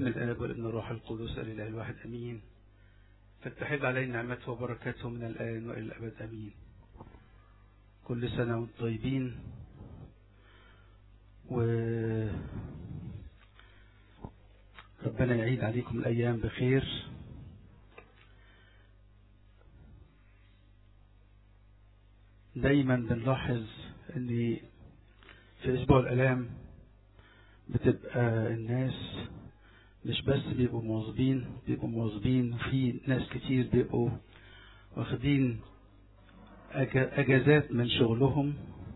باسم الآب والابن والروح القدس الإله الواحد أمين فلتحل علينا نعمته وبركاته من الآن وإلى الأبد أمين كل سنة وانتم طيبين و ربنا يعيد عليكم الأيام بخير دايما بنلاحظ ان في اسبوع الالام بتبقى الناس مش بس بيبقوا مواظبين بيبقوا مواظبين وفي ناس كتير بيبقوا واخدين اجازات من شغلهم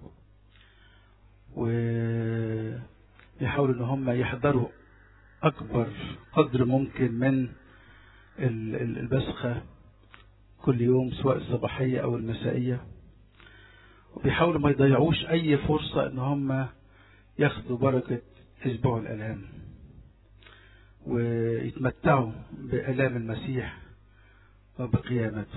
ويحاولوا ان هم يحضروا اكبر قدر ممكن من البسخة كل يوم سواء الصباحية او المسائية وبيحاولوا ما يضيعوش اي فرصة ان هم ياخدوا بركة اسبوع الالام ويتمتعوا بآلام المسيح وبقيامته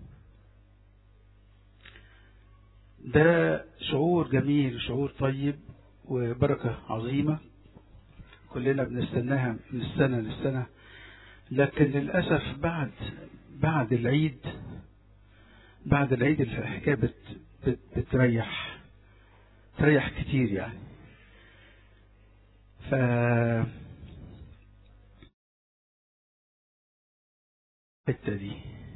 ده شعور جميل شعور طيب وبركة عظيمة كلنا بنستناها من السنة للسنة لكن للأسف بعد بعد العيد بعد العيد الحكاية بت بت بتريح تريح كتير يعني ف الحته دي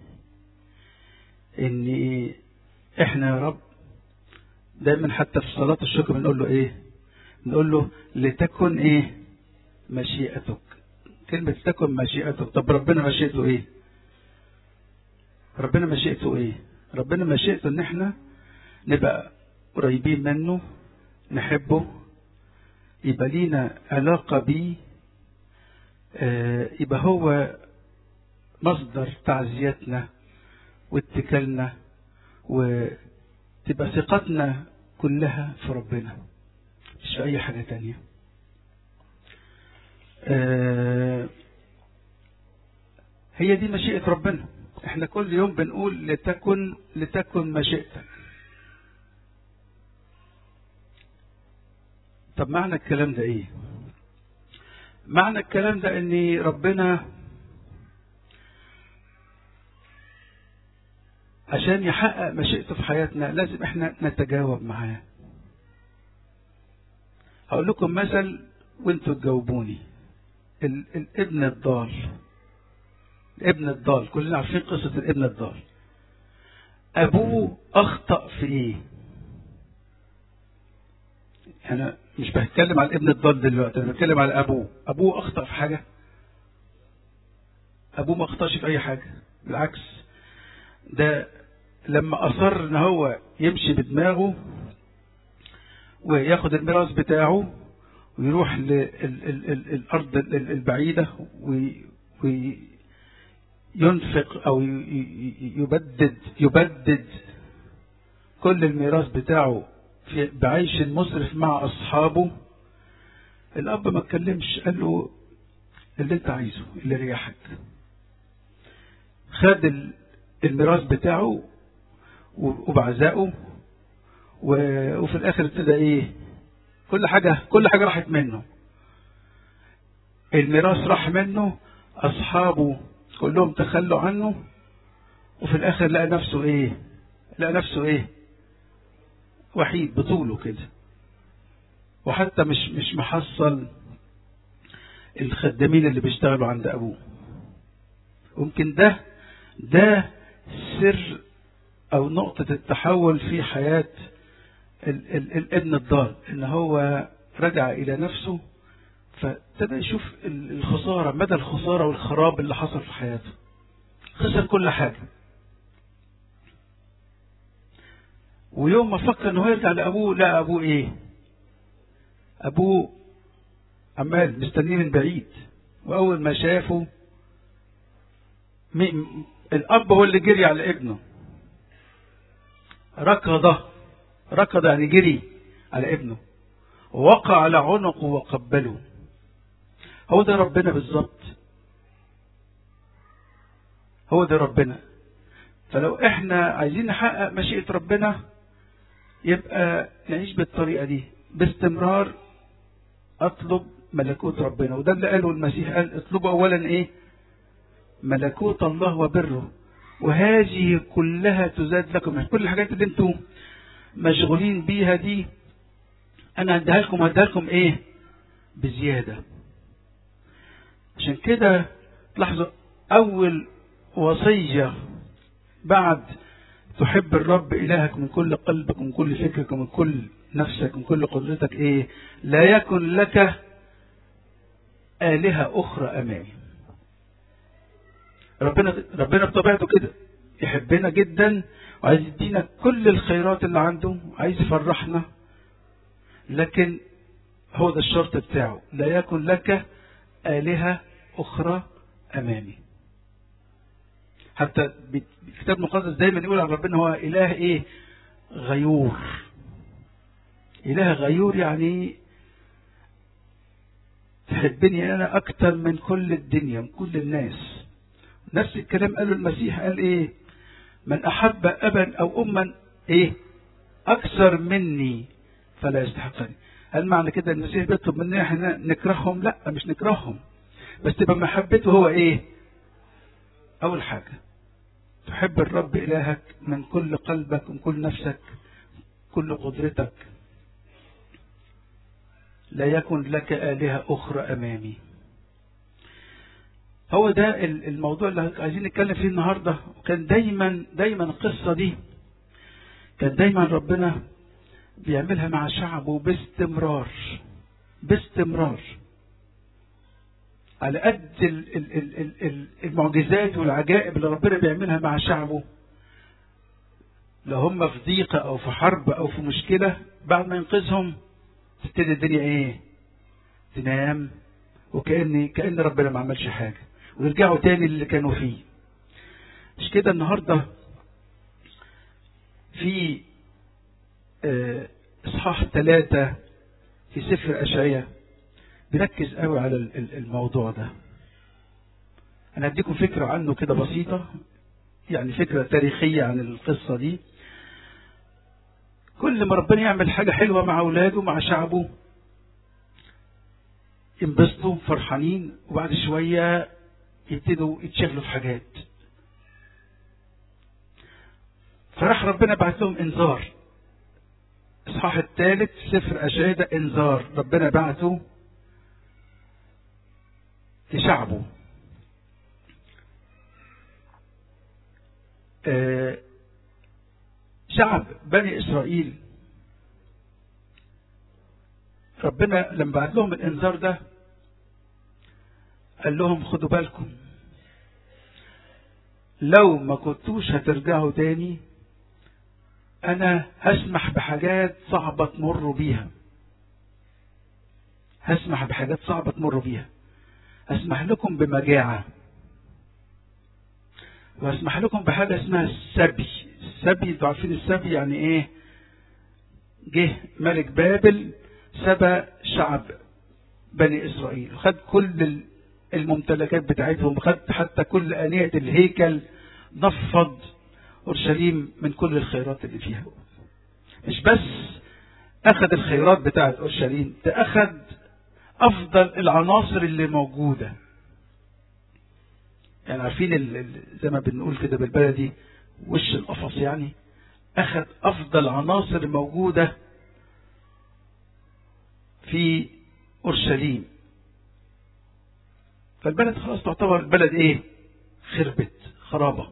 ان احنا يا رب دايما حتى في صلاة الشكر بنقول له ايه نقول له لتكن ايه مشيئتك كلمة تكن مشيئتك طب ربنا مشيئته ايه ربنا مشيئته ايه ربنا مشيئته ان احنا نبقى قريبين منه نحبه يبقى لينا علاقة بيه آه يبقى هو مصدر تعزيتنا واتكالنا وتبقى ثقتنا كلها في ربنا مش في اي حاجة تانية آه هي دي مشيئة ربنا احنا كل يوم بنقول لتكن لتكن مشيئتك طب معنى الكلام ده ايه معنى الكلام ده ان ربنا عشان يحقق مشيئته في حياتنا لازم احنا نتجاوب معاه هقول لكم مثل وانتوا تجاوبوني ال الابن الضال الابن الضال كلنا عارفين قصة الابن الضال ابوه اخطأ في ايه انا مش بتكلم على الابن الضال دلوقتي انا بتكلم على ابوه ابوه اخطأ في حاجة ابوه ما اخطأش في اي حاجة بالعكس ده لما اصر ان هو يمشي بدماغه وياخد الميراث بتاعه ويروح للارض البعيدة وينفق او يبدد يبدد كل الميراث بتاعه في بعيش مسرف مع اصحابه الاب ما اتكلمش قال له اللي انت عايزه اللي ريحك خد الميراث بتاعه وبعزائه وفي الاخر ابتدى ايه كل حاجة كل حاجة راحت منه الميراث راح منه اصحابه كلهم تخلوا عنه وفي الاخر لقى نفسه ايه لقى نفسه ايه وحيد بطوله كده وحتى مش مش محصل الخدامين اللي بيشتغلوا عند ابوه ممكن ده ده سر او نقطة التحول في حياة ال ال الابن الضال ان هو رجع الى نفسه فابتدى يشوف الخسارة مدى الخسارة والخراب اللي حصل في حياته خسر كل حاجة ويوم ما فكر انه يرجع لابوه لا ابوه ايه ابوه عمال مستنيه من بعيد واول ما شافه الاب هو اللي جري على ابنه ركض ركض يعني جري على ابنه ووقع على عنقه وقبله هو ده ربنا بالظبط هو ده ربنا فلو احنا عايزين نحقق مشيئة ربنا يبقى نعيش بالطريقة دي باستمرار اطلب ملكوت ربنا وده اللي قاله المسيح قال اطلبوا اولا ايه ملكوت الله وبره وهذه كلها تزاد لكم يعني كل الحاجات اللي انتم مشغولين بيها دي انا هديها لكم هديها لكم ايه بزياده عشان كده تلاحظوا اول وصيه بعد تحب الرب إلهك من كل قلبك ومن كل فكرك ومن كل نفسك ومن كل قدرتك إيه لا يكن لك آلهة أخرى أمامي ربنا ربنا بطبيعته كده يحبنا جدا وعايز يدينا كل الخيرات اللي عنده عايز يفرحنا لكن هو ده الشرط بتاعه لا يكن لك آلهة أخرى أمامي حتى الكتاب المقدس دايما يقول عن ربنا هو اله ايه غيور اله غيور يعني تحبني انا اكتر من كل الدنيا من كل الناس نفس الكلام قاله المسيح قال ايه من احب ابا او اما ايه اكثر مني فلا يستحقني هل معنى كده المسيح بيطلب مننا احنا نكرههم لا مش نكرههم بس تبقى محبته هو ايه اول حاجه تحب الرب إلهك من كل قلبك ومن كل نفسك كل قدرتك لا يكن لك آلهة أخرى أمامي هو ده الموضوع اللي عايزين نتكلم فيه النهاردة وكان دايما دايما القصة دي كان دايما ربنا بيعملها مع شعبه باستمرار باستمرار على قد المعجزات والعجائب اللي ربنا بيعملها مع شعبه لو هم في ضيقة أو في حرب أو في مشكلة بعد ما ينقذهم تبتدي الدنيا إيه؟ تنام وكأن كأن ربنا ما عملش حاجة ويرجعوا تاني اللي كانوا فيه مش كده النهاردة في إصحاح ثلاثة في سفر أشعية بيركز قوي على الموضوع ده انا اديكم فكره عنه كده بسيطه يعني فكره تاريخيه عن القصه دي كل ما ربنا يعمل حاجه حلوه مع اولاده مع شعبه ينبسطوا فرحانين وبعد شويه يبتدوا يتشغلوا في حاجات فراح ربنا بعت لهم انذار اصحاح الثالث سفر اشعياء ده انذار ربنا بعته لشعبه آه شعب بني إسرائيل ربنا لما بعت لهم الإنذار ده قال لهم خدوا بالكم لو ما كنتوش هترجعوا تاني أنا هسمح بحاجات صعبة تمروا بيها هسمح بحاجات صعبة تمروا بيها أسمح لكم بمجاعة وأسمح لكم بحاجة اسمها السبي السبي انتوا عارفين السبي يعني إيه جه ملك بابل سبى شعب بني إسرائيل خد كل الممتلكات بتاعتهم خد حتى كل آنية الهيكل نفض أورشليم من كل الخيرات اللي فيها مش بس أخذ الخيرات بتاعت أورشليم ده أخذ افضل العناصر اللي موجوده يعني عارفين ال ال زي ما بنقول كده بالبلدي وش القفص يعني اخذ افضل عناصر موجوده في اورشليم فالبلد خلاص تعتبر البلد ايه خربت خرابه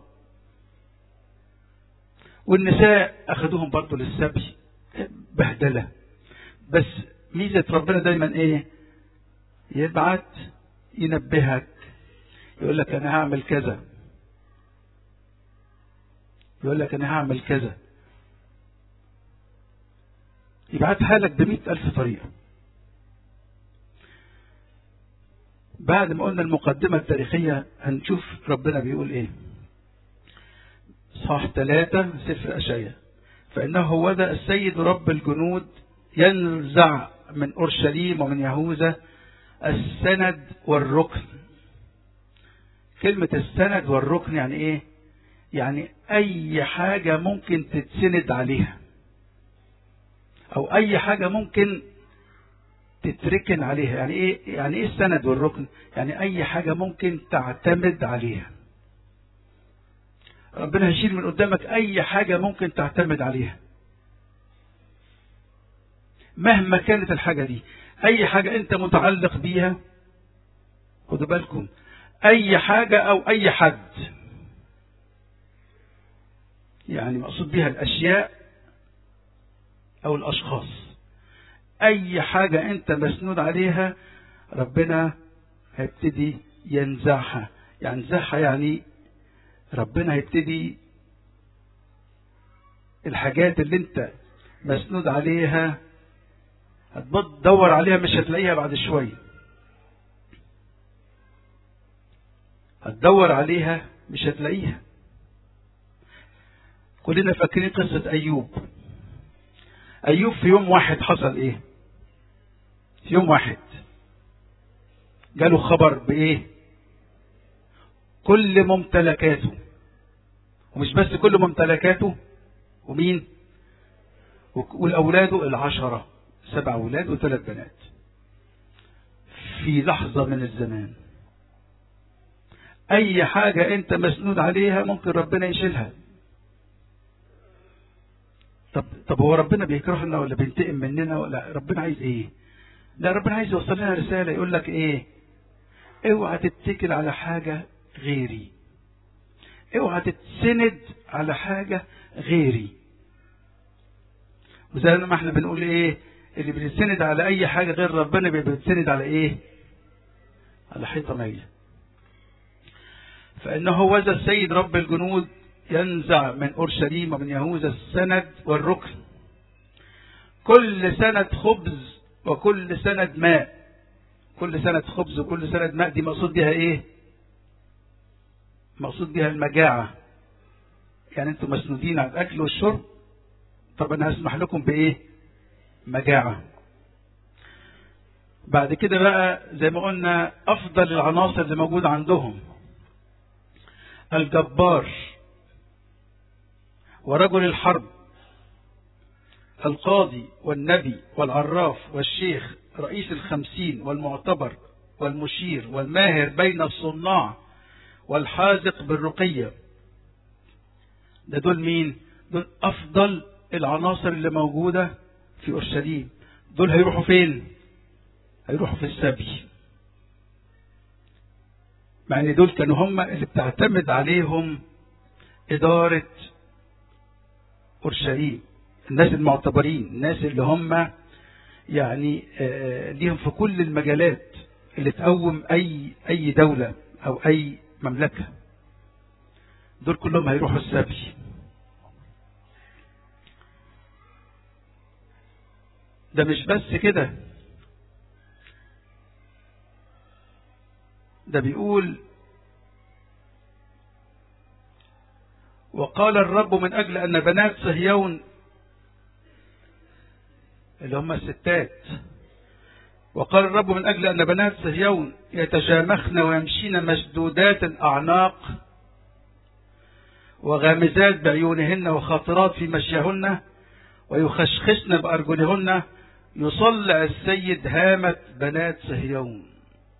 والنساء اخذوهم برضه للسبي بهدله بس ميزه ربنا دايما ايه يبعت ينبهك يقول لك انا هعمل كذا يقول لك انا هعمل كذا يبعتها لك بمئة ألف طريقة بعد ما قلنا المقدمة التاريخية هنشوف ربنا بيقول ايه صح ثلاثة سفر أشعية فإنه هو ذا السيد رب الجنود ينزع من أورشليم ومن يهوذا السند والركن كلمة السند والركن يعني ايه يعني اي حاجة ممكن تتسند عليها او اي حاجة ممكن تتركن عليها يعني ايه يعني ايه السند والركن يعني اي حاجة ممكن تعتمد عليها ربنا هيشيل من قدامك اي حاجة ممكن تعتمد عليها مهما كانت الحاجة دي اي حاجة انت متعلق بيها خدوا بالكم اي حاجة او اي حد يعني مقصود بها الاشياء او الاشخاص اي حاجة انت مسنود عليها ربنا هيبتدي ينزعها ينزعها يعني ربنا هيبتدي الحاجات اللي انت مسنود عليها هتدور عليها مش هتلاقيها بعد شوية هتدور عليها مش هتلاقيها كلنا فاكرين قصة أيوب أيوب في يوم واحد حصل إيه في يوم واحد جاله خبر بإيه كل ممتلكاته ومش بس كل ممتلكاته ومين والأولاده العشرة سبع أولاد وثلاث بنات في لحظة من الزمان أي حاجة أنت مسنود عليها ممكن ربنا يشيلها طب طب هو ربنا بيكرهنا ولا بينتقم مننا ولا ربنا عايز ايه؟ لا ربنا عايز يوصل لنا رسالة يقول لك ايه؟ اوعى تتكل على حاجة غيري. اوعى تتسند على حاجة غيري. وزي ما احنا بنقول ايه؟ اللي بيتسند على اي حاجة غير ربنا بيتسند على ايه؟ على حيطة مايلة. فانه هو ذا السيد رب الجنود ينزع من أورشليم ومن يهوذا السند والركن كل سند خبز وكل سند ماء كل سند خبز وكل سند ماء دي مقصود بها ايه مقصود بها المجاعة يعني انتم مسنودين على الاكل والشرب طب انا هسمح لكم بايه مجاعة بعد كده بقى زي ما قلنا افضل العناصر اللي موجودة عندهم الجبار ورجل الحرب القاضي والنبي والعراف والشيخ رئيس الخمسين والمعتبر والمشير والماهر بين الصناع والحاذق بالرقية ده دول مين دول أفضل العناصر اللي موجودة في أورشليم دول هيروحوا فين هيروحوا في السبي مع ان دول كانوا هم اللي بتعتمد عليهم إدارة أورشليم الناس المعتبرين الناس اللي هم يعني ليهم في كل المجالات اللي تقوم أي أي دولة أو أي مملكة دول كلهم هيروحوا السبي ده مش بس كده ده بيقول وقال الرب من أجل أن بنات صهيون اللي هم الستات وقال الرب من أجل أن بنات صهيون يتشامخن ويمشين مشدودات الأعناق وغامزات بعيونهن وخاطرات في مشيهن ويخشخشن بأرجلهن يصلع السيد هامة بنات صهيون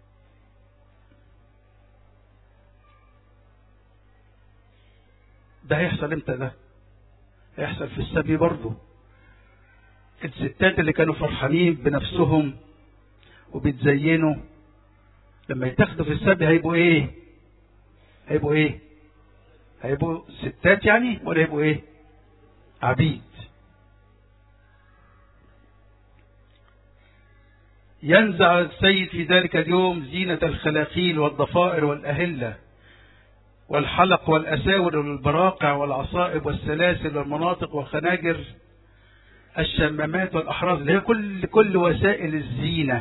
ده هيحصل امتى ده هيحصل في السبي برضه الستات اللي كانوا فرحانين بنفسهم وبيتزينوا لما يتاخدوا في السبي هيبقوا ايه هيبقوا ايه هيبقوا ستات يعني ولا هيبقوا ايه عبيد ينزع السيد في ذلك اليوم زينة الخلاخيل والضفائر والأهلة والحلق والأساور والبراقع والعصائب والسلاسل والمناطق والخناجر الشمامات والأحراز اللي هي كل كل وسائل الزينة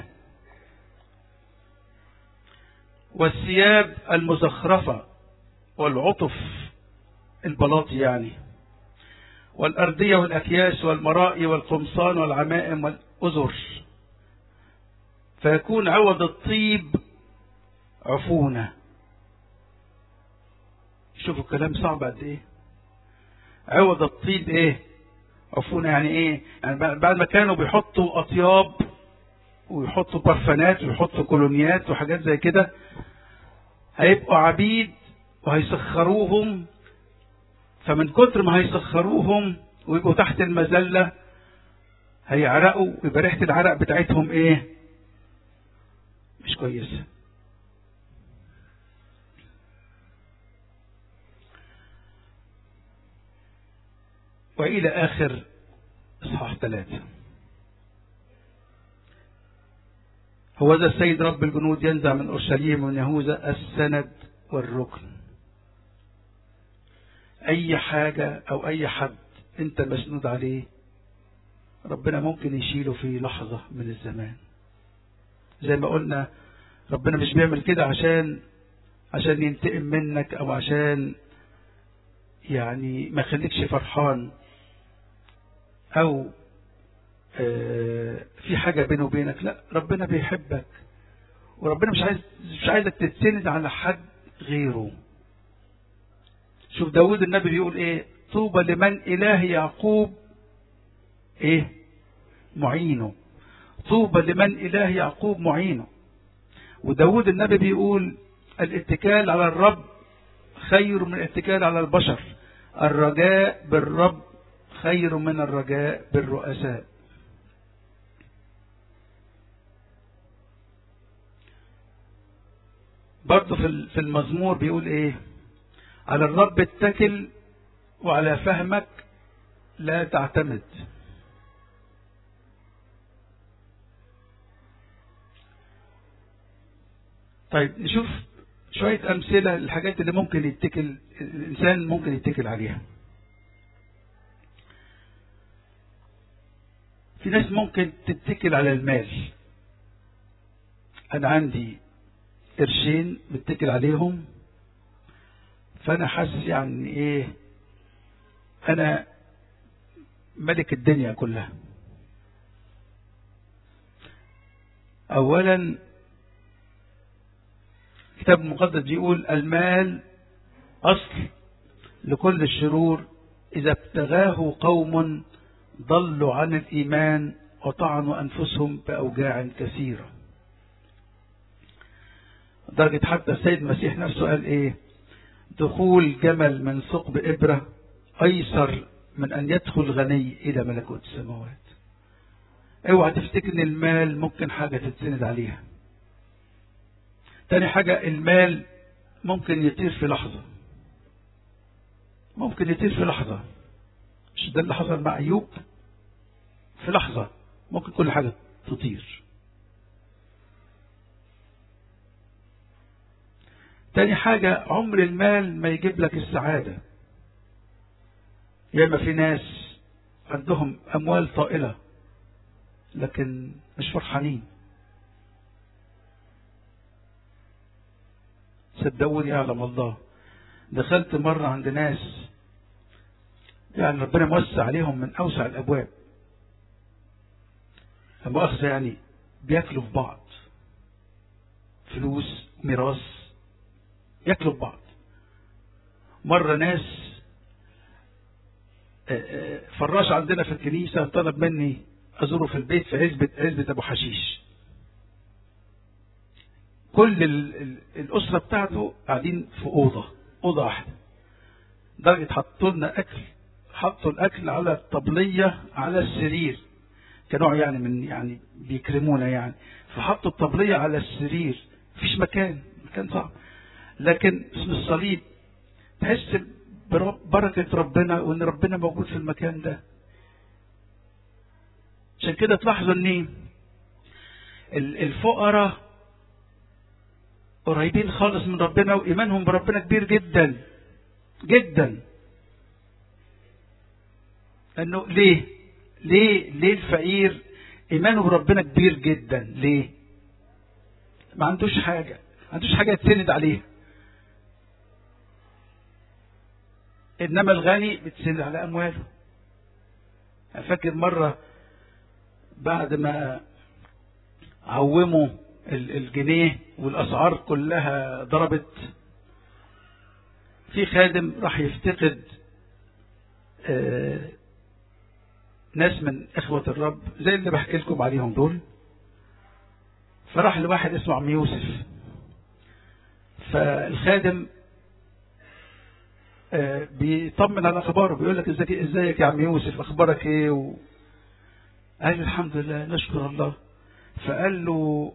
والثياب المزخرفة والعطف البلاطي يعني والأردية والأكياس والمرائي والقمصان والعمائم والأزر فيكون عوض الطيب عفونه شوفوا الكلام صعب قد ايه عوض الطيب ايه عفونة يعني ايه يعني بعد ما كانوا بيحطوا اطياب ويحطوا برفانات ويحطوا كولونيات وحاجات زي كده هيبقوا عبيد وهيسخروهم فمن كتر ما هيسخروهم ويبقوا تحت المذلة هيعرقوا ويبقى ريحة العرق بتاعتهم ايه مش كويسة وإلى آخر إصحاح ثلاثة هو ذا السيد رب الجنود ينزع من أورشليم ومن يهوذا السند والركن أي حاجة أو أي حد أنت مسنود عليه ربنا ممكن يشيله في لحظة من الزمان زي ما قلنا ربنا مش بيعمل كده عشان عشان ينتقم منك أو عشان يعني ما يخليكش فرحان أو في حاجة بينه وبينك لا ربنا بيحبك وربنا مش عايز مش عايزك تتسند على حد غيره شوف داود النبي بيقول ايه طوبى لمن اله يعقوب ايه معينه طوبى لمن اله يعقوب معينه وداود النبي بيقول الاتكال على الرب خير من الاتكال على البشر الرجاء بالرب خير من الرجاء بالرؤساء برضه في المزمور بيقول ايه على الرب اتكل وعلى فهمك لا تعتمد طيب نشوف شوية أمثلة للحاجات اللي ممكن يتكل الإنسان ممكن يتكل عليها في ناس ممكن تتكل على المال أنا عندي قرشين متكل عليهم فأنا حاسس يعني إيه أنا ملك الدنيا كلها أولا الكتاب المقدس بيقول المال أصل لكل الشرور إذا ابتغاه قوم ضلوا عن الإيمان وطعنوا أنفسهم بأوجاع كثيرة درجة حتى السيد المسيح نفسه قال إيه دخول جمل من ثقب إبرة أيسر من أن يدخل غني إلى ملكوت السماوات اوعى تفتكر ان المال ممكن حاجة تتسند عليها تاني حاجة المال ممكن يطير في لحظة ممكن يطير في لحظة مش ده اللي حصل مع أيوب في لحظة ممكن كل حاجة تطير تاني حاجة عمر المال ما يجيب لك السعادة ياما في ناس عندهم أموال طائلة لكن مش فرحانين صدقوني يعلم الله دخلت مرة عند ناس يعني ربنا موسع عليهم من أوسع الأبواب المؤاخذة يعني بياكلوا في بعض فلوس ميراث ياكلوا في بعض مرة ناس فراش عندنا في الكنيسة طلب مني أزوره في البيت في عزبة عزبة أبو حشيش كل الأسرة بتاعته قاعدين في أوضة أوضة واحدة درجة حطوا لنا أكل حطوا الأكل على الطبلية على السرير كنوع يعني من يعني بيكرمونا يعني فحطوا الطبلية على السرير مفيش مكان مكان صعب لكن اسم الصليب تحس بركة ربنا وإن ربنا موجود في المكان ده عشان كده تلاحظوا ان الفقراء قريبين خالص من ربنا وايمانهم بربنا كبير جدا جدا انه ليه ليه ليه الفقير ايمانه بربنا كبير جدا ليه ما عندوش حاجه ما عندوش حاجه يتسند عليها انما الغني بتسند على امواله فاكر مره بعد ما عوموا الجنيه والاسعار كلها ضربت في خادم راح يفتقد ناس من اخوة الرب زي اللي بحكي لكم عليهم دول فراح لواحد اسمه عم يوسف فالخادم آه، بيطمن على اخباره بيقول لك ازيك ازيك يا عم يوسف اخبارك ايه و... قال له الحمد لله نشكر الله فقال له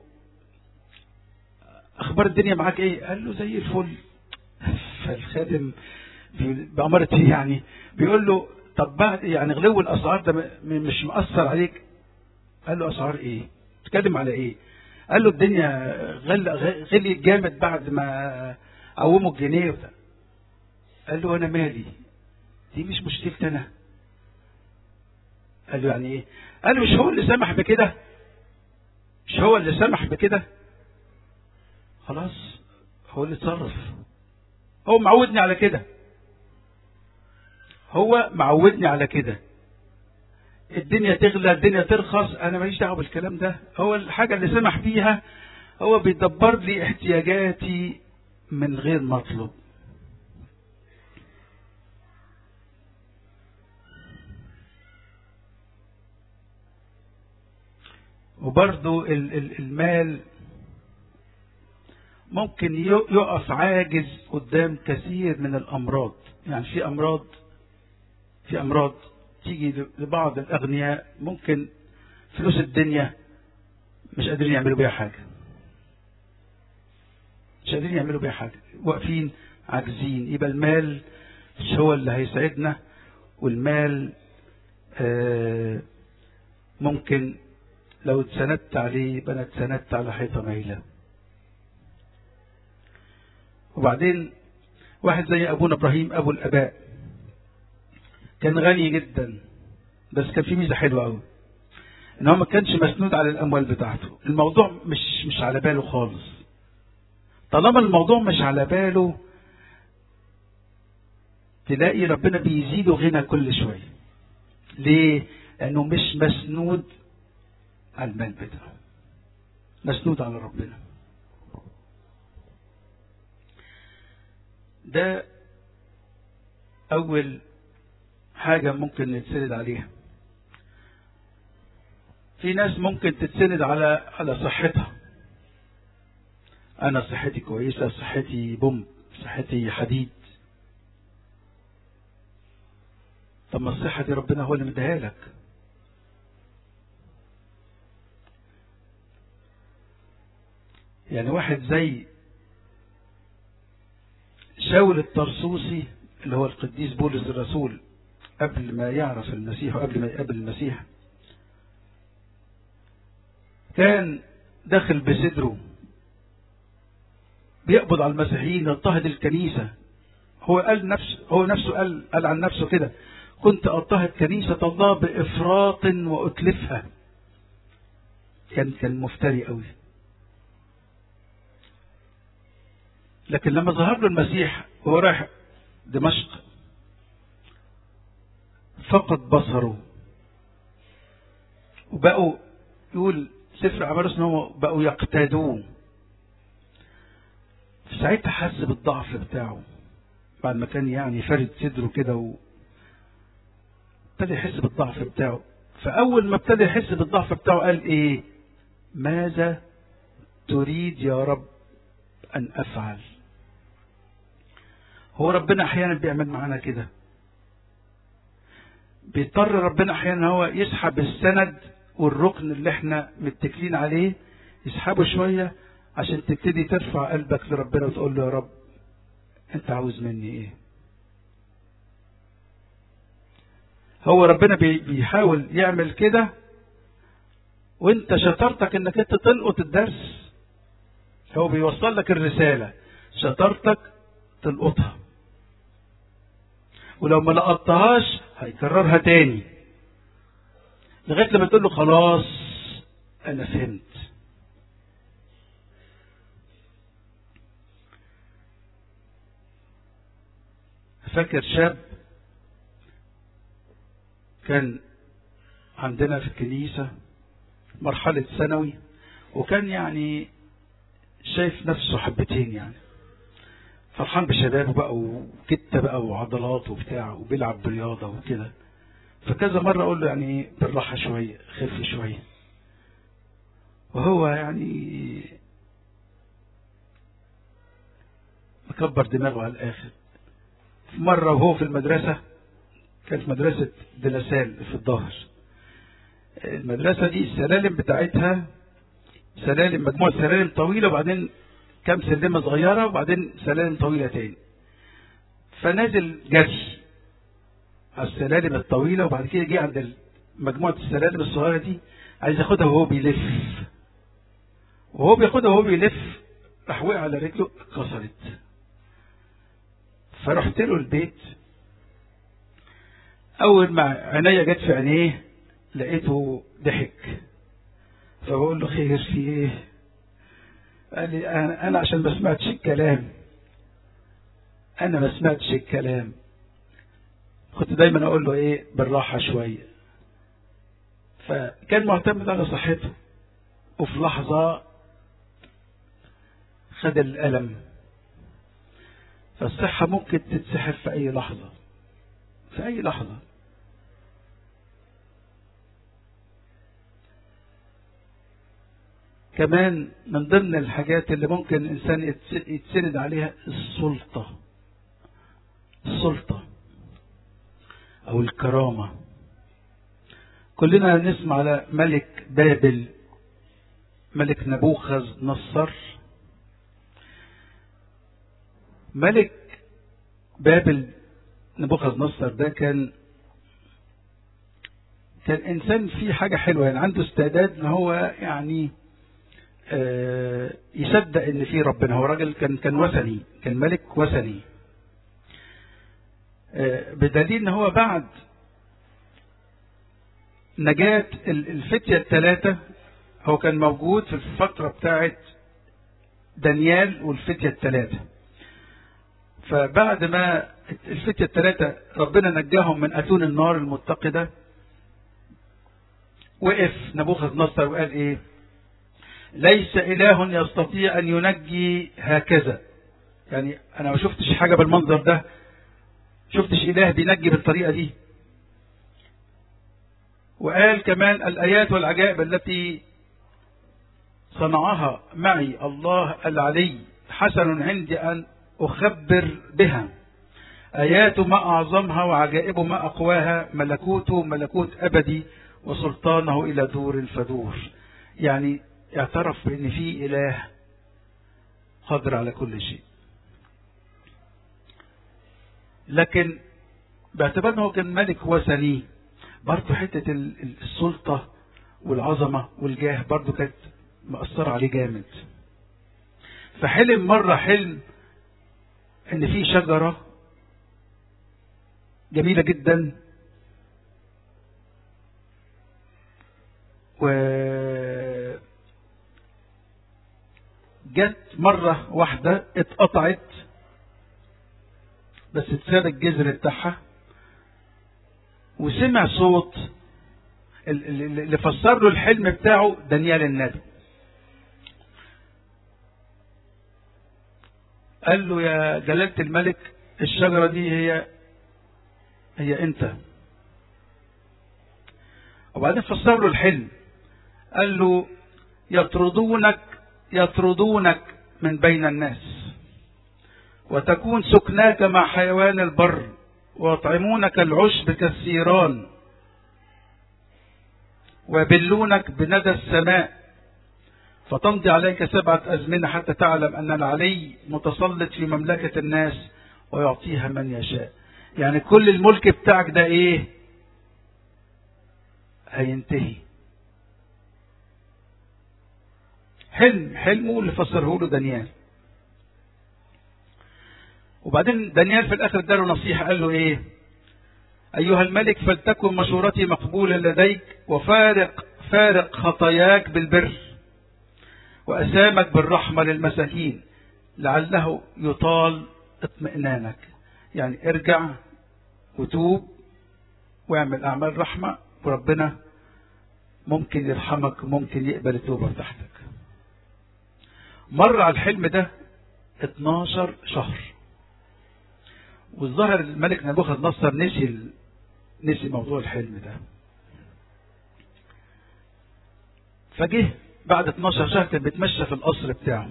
اخبار الدنيا معاك ايه قال له زي الفل فالخادم بي- بأمارة ايه يعني بيقول له طب بعد يعني غلو الاسعار ده م- مش مأثر عليك قال له اسعار ايه تتكلم على ايه قال له الدنيا غل غليت جامد بعد ما قوموا الجنيه وبتاع. قال له انا مالي دي مش مشكلتي انا قال له يعني ايه قال له مش هو اللي سمح بكده مش هو اللي سمح بكده خلاص هو اللي اتصرف هو معودني على كده هو معودني على كده الدنيا تغلى الدنيا ترخص انا ماليش دعوه بالكلام ده هو الحاجه اللي سمح بيها هو بيدبر لي احتياجاتي من غير مطلب وبرضو ال- ال- المال ممكن ي- يقف عاجز قدام كثير من الأمراض يعني في أمراض في أمراض تيجي لبعض الأغنياء ممكن فلوس الدنيا مش قادرين يعملوا بيها حاجة مش قادرين يعملوا بيها حاجة واقفين عاجزين يبقى المال مش هو اللي هيساعدنا والمال آه، ممكن لو اتسندت عليه يبقى انا اتسندت على حيطه مايله وبعدين واحد زي ابونا ابراهيم ابو الاباء كان غني جدا بس كان في ميزه حلوه قوي ان هو ما كانش مسنود على الاموال بتاعته الموضوع مش مش على باله خالص طالما الموضوع مش على باله تلاقي ربنا بيزيده غنى كل شويه ليه لانه مش مسنود على المال بتاعه مسنود على ربنا ده أول حاجة ممكن نتسند عليها في ناس ممكن تتسند على على صحتها أنا صحتي كويسة صحتي بوم صحتي حديد طب ما الصحة دي ربنا هو اللي مديها لك يعني واحد زي شاول الطرسوسي اللي هو القديس بولس الرسول قبل ما يعرف المسيح وقبل ما يقابل المسيح كان داخل بصدره بيقبض على المسيحيين يضطهد الكنيسة هو قال نفسه هو نفسه قال قال عن نفسه كده كنت اضطهد كنيسة الله بإفراط وأتلفها كان كان مفتري قوي لكن لما ظهر له المسيح وهو رايح دمشق فقد بصره وبقوا يقول سفر عمارس ان هم بقوا يقتادوه في ساعتها حس بالضعف بتاعه بعد ما كان يعني فرد صدره كده و ابتدى يحس بالضعف بتاعه فأول ما ابتدى يحس بالضعف بتاعه قال إيه ماذا تريد يا رب أن أفعل هو ربنا أحيانا بيعمل معانا كده بيضطر ربنا أحيانا هو يسحب السند والركن اللي احنا متكلين عليه يسحبه شوية عشان تبتدي ترفع قلبك لربنا وتقول له يا رب انت عاوز مني ايه هو ربنا بي- بيحاول يعمل كده وانت شطارتك انك انت تلقط الدرس هو بيوصل لك الرسالة شطارتك تلقطها ولو ما لقطتهاش هيكررها تاني لغاية لما تقول له خلاص انا فهمت فاكر شاب كان عندنا في الكنيسة مرحلة ثانوي وكان يعني شايف نفسه حبتين يعني فرحان بشبابه بقى وكتة بقى وعضلات وبتاع وبيلعب برياضة وكده فكذا مرة أقول له يعني بالراحة شوية خف شوية وهو يعني مكبر دماغه على الآخر في مرة وهو في المدرسة كانت مدرسة دلاسال في الظهر المدرسة دي السلالم بتاعتها سلالم مجموعة سلالم طويلة وبعدين كام سلمة صغيرة وبعدين سلالم طويلة تاني فنازل جري على السلالم الطويلة وبعد كده جه عند مجموعة السلالم الصغيرة دي عايز ياخدها وهو بيلف وهو بياخدها وهو بيلف راح وقع على رجله اتكسرت فرحت له البيت اول ما عينيا جت في عينيه لقيته ضحك فبقول له خير في ايه قال لي انا أنا عشان ما سمعتش الكلام انا ما سمعتش الكلام كنت دايما اقول له ايه بالراحه شويه فكان معتمد على صحته وفي لحظه خد الالم فالصحه ممكن تتسحب في اي لحظه في اي لحظه كمان من ضمن الحاجات اللي ممكن الإنسان يتسند عليها السلطة السلطة أو الكرامة كلنا نسمع على ملك بابل ملك نبوخذ نصر ملك بابل نبوخذ نصر ده كان كان انسان فيه حاجه حلوه يعني عنده استعداد ان هو يعني يصدق ان في ربنا هو راجل كان كان وثني كان ملك وثني بدليل ان هو بعد نجاة الفتية الثلاثة هو كان موجود في الفترة بتاعت دانيال والفتية الثلاثة فبعد ما الفتية الثلاثة ربنا نجاهم من أتون النار المتقدة وقف نبوخذ نصر وقال ايه ليس إله يستطيع أن ينجي هكذا يعني أنا ما شفتش حاجة بالمنظر ده شفتش إله بينجي بالطريقة دي وقال كمان الآيات والعجائب التي صنعها معي الله العلي حسن عندي أن أخبر بها آيات ما أعظمها وعجائب ما أقواها ملكوته ملكوت أبدي وسلطانه إلى دور فدور يعني اعترف بأن في إله قادر على كل شيء لكن باعتبار أنه كان ملك وثني برضه حتة السلطة والعظمة والجاه برضه كانت مأثرة عليه جامد فحلم مرة حلم ان في شجرة جميلة جدا و جت مرة واحدة اتقطعت بس اتساب الجذر بتاعها وسمع صوت اللي فسر له الحلم بتاعه دانيال النبي قال له يا جلالة الملك الشجرة دي هي هي انت وبعدين فسر له الحلم قال له يطردونك يطردونك من بين الناس وتكون سكناك مع حيوان البر ويطعمونك العشب كالثيران ويبلونك بندى السماء فتمضي عليك سبعة أزمنة حتى تعلم أن العلي متسلط في مملكة الناس ويعطيها من يشاء يعني كل الملك بتاعك ده ايه هينتهي حلم حلمه اللي فسره له دانيال وبعدين دانيال في الاخر اداله نصيحه قال له ايه ايها الملك فلتكن مشورتي مقبوله لديك وفارق فارق خطاياك بالبر واسامك بالرحمه للمساكين لعله يطال اطمئنانك يعني ارجع وتوب واعمل اعمال رحمه وربنا ممكن يرحمك ممكن يقبل التوبه بتاعتك مر على الحلم ده 12 شهر والظاهر الملك نبوخذ نصر نسي نسي موضوع الحلم ده فجه بعد 12 شهر كان بيتمشى في القصر بتاعه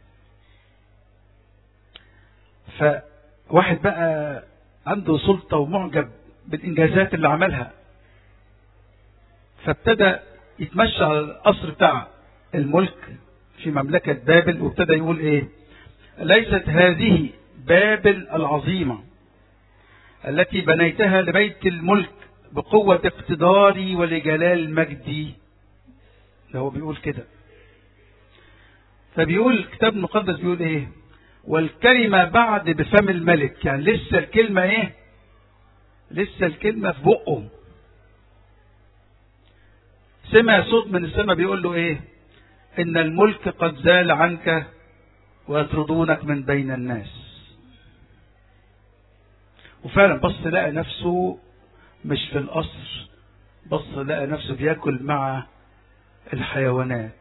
فواحد بقى عنده سلطة ومعجب بالإنجازات اللي عملها فابتدى يتمشى على القصر بتاع الملك في مملكة بابل وابتدى يقول ايه ليست هذه بابل العظيمة التي بنيتها لبيت الملك بقوة اقتداري ولجلال مجدي ده هو بيقول كده فبيقول الكتاب المقدس بيقول ايه والكلمة بعد بفم الملك يعني لسه الكلمة ايه لسه الكلمة في بقه سمع صوت من السماء بيقول له ايه ان الملك قد زال عنك ويطردونك من بين الناس وفعلا بص لقى نفسه مش في القصر بص لقى نفسه بياكل مع الحيوانات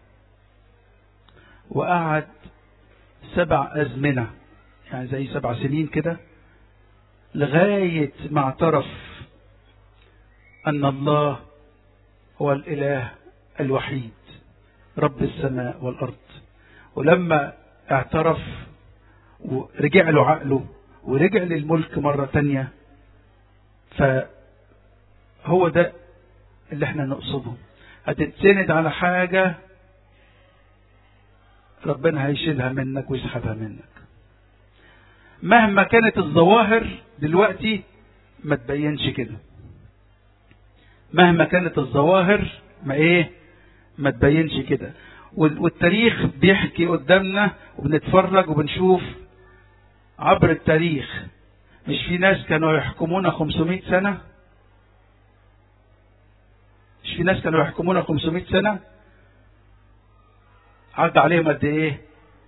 وقعد سبع أزمنة يعني زي سبع سنين كده لغاية ما اعترف أن الله هو الإله الوحيد رب السماء والأرض ولما اعترف ورجع له عقله ورجع للملك مرة تانية فهو ده اللي احنا نقصده هتتسند على حاجة ربنا هيشيلها منك ويسحبها منك مهما كانت الظواهر دلوقتي ما تبينش كده مهما كانت الظواهر ما ايه ما تبينش كده والتاريخ بيحكي قدامنا وبنتفرج وبنشوف عبر التاريخ مش في ناس كانوا يحكمونا 500 سنة مش في ناس كانوا يحكمونا 500 سنة عدى عليهم قد ايه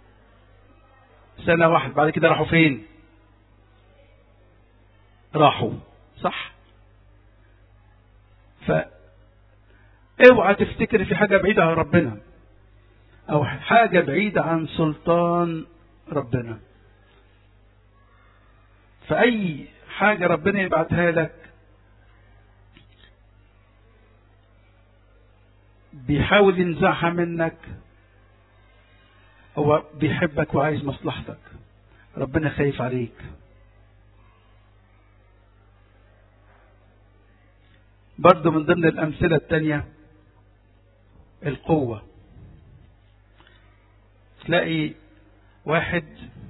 سنة واحدة بعد كده راحوا فين راحوا صح ف اوعى تفتكر في حاجة بعيدة عن ربنا او حاجة بعيدة عن سلطان ربنا فأي حاجة ربنا يبعتها لك بيحاول ينزعها منك هو بيحبك وعايز مصلحتك ربنا خايف عليك برضو من ضمن الأمثلة التانية القوة تلاقي واحد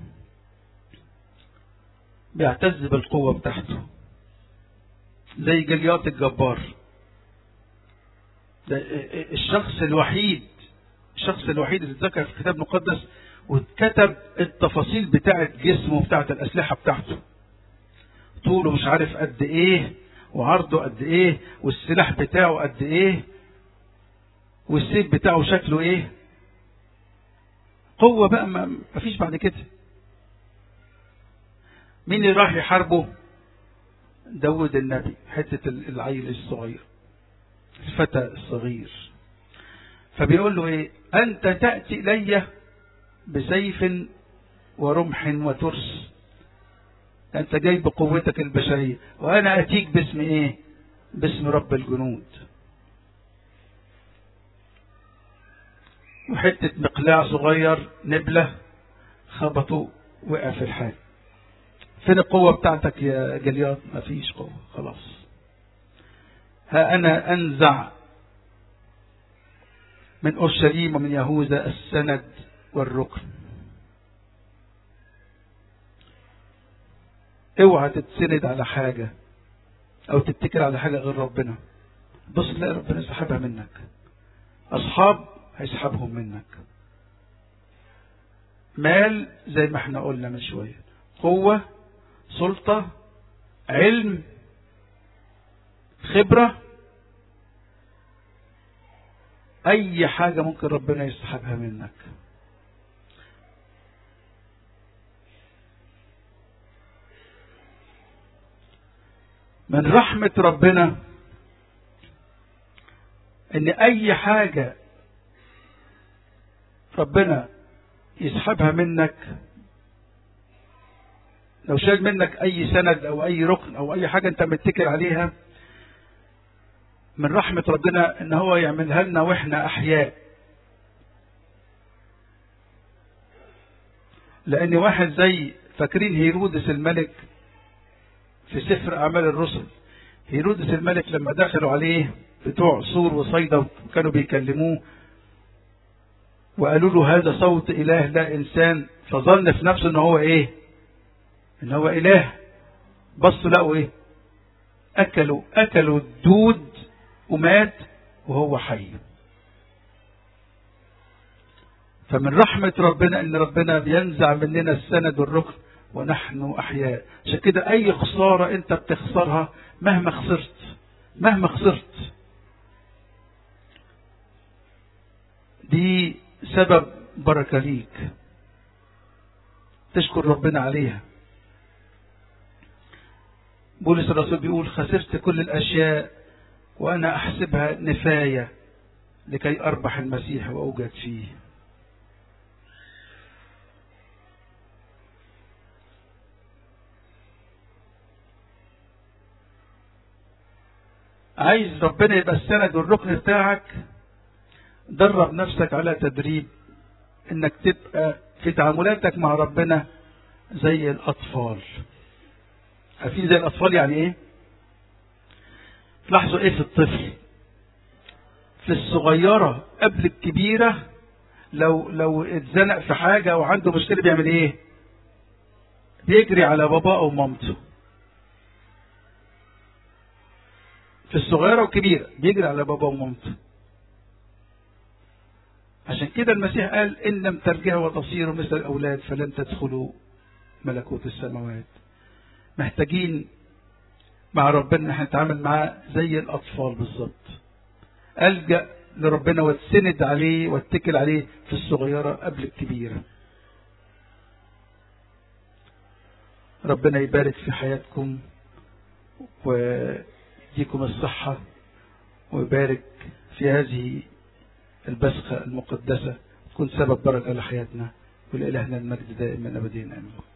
بيعتز بالقوة بتاعته زي جليات الجبار ده الشخص الوحيد الشخص الوحيد اللي اتذكر في الكتاب المقدس وكتب التفاصيل بتاعة جسمه بتاعة الأسلحة بتاعته طوله مش عارف قد ايه وعرضه قد ايه والسلاح بتاعه قد ايه والسيف بتاعه شكله ايه قوة بقى ما فيش بعد كده مين اللي راح يحاربه داود النبي حتة العيل الصغير الفتى الصغير فبيقول له ايه انت تأتي الي بسيف ورمح وترس انت جاي بقوتك البشرية وانا اتيك باسم ايه باسم رب الجنود وحتة مقلاع صغير نبلة خبطوا وقع في الحال فين القوة بتاعتك يا جليات مفيش قوة خلاص ها أنا أنزع من أورشليم ومن يهوذا السند والركن اوعى تتسند على حاجة او تتكل على حاجة غير ربنا بص تلاقي ربنا يسحبها منك اصحاب هيسحبهم منك مال زي ما احنا قلنا من شوية قوة سلطة علم خبرة اي حاجة ممكن ربنا يسحبها منك من رحمة ربنا ان اي حاجة ربنا يسحبها منك لو شال منك اي سند او اي ركن او اي حاجة انت متكل عليها من رحمة ربنا ان هو يعملها لنا واحنا احياء لأن واحد زي فاكرين هيرودس الملك في سفر أعمال الرسل هيرودس الملك لما دخلوا عليه بتوع سور وصيدا وكانوا بيكلموه وقالوا له هذا صوت إله لا إنسان فظن في نفسه إن هو إيه؟ إن هو إله بصوا لقوا إيه؟ أكلوا أكلوا الدود ومات وهو حي فمن رحمة ربنا إن ربنا بينزع مننا السند والركن ونحن أحياء عشان كده أي خسارة أنت بتخسرها مهما خسرت مهما خسرت دي سبب بركة ليك تشكر ربنا عليها بولس الرسول بيقول خسرت كل الأشياء وأنا أحسبها نفاية لكي أربح المسيح وأوجد فيه عايز ربنا يبقى السند والركن بتاعك درب نفسك على تدريب انك تبقى في تعاملاتك مع ربنا زي الاطفال عارفين زي الاطفال يعني ايه تلاحظوا ايه في الطفل في الصغيرة قبل الكبيرة لو لو اتزنق في حاجة او عنده مشكلة بيعمل ايه بيجري على باباه او مامته في الصغيرة والكبيرة بيجري على بابا ومامته عشان كده المسيح قال إن لم ترجعوا وتصيروا مثل الأولاد فلن تدخلوا ملكوت السماوات محتاجين مع ربنا احنا نتعامل معاه زي الأطفال بالظبط ألجأ لربنا واتسند عليه واتكل عليه في الصغيرة قبل الكبيرة ربنا يبارك في حياتكم ويديكم الصحة ويبارك في هذه البسخة المقدسة تكون سبب بركة لحياتنا ولإلهنا المجد دائما أبدين آمين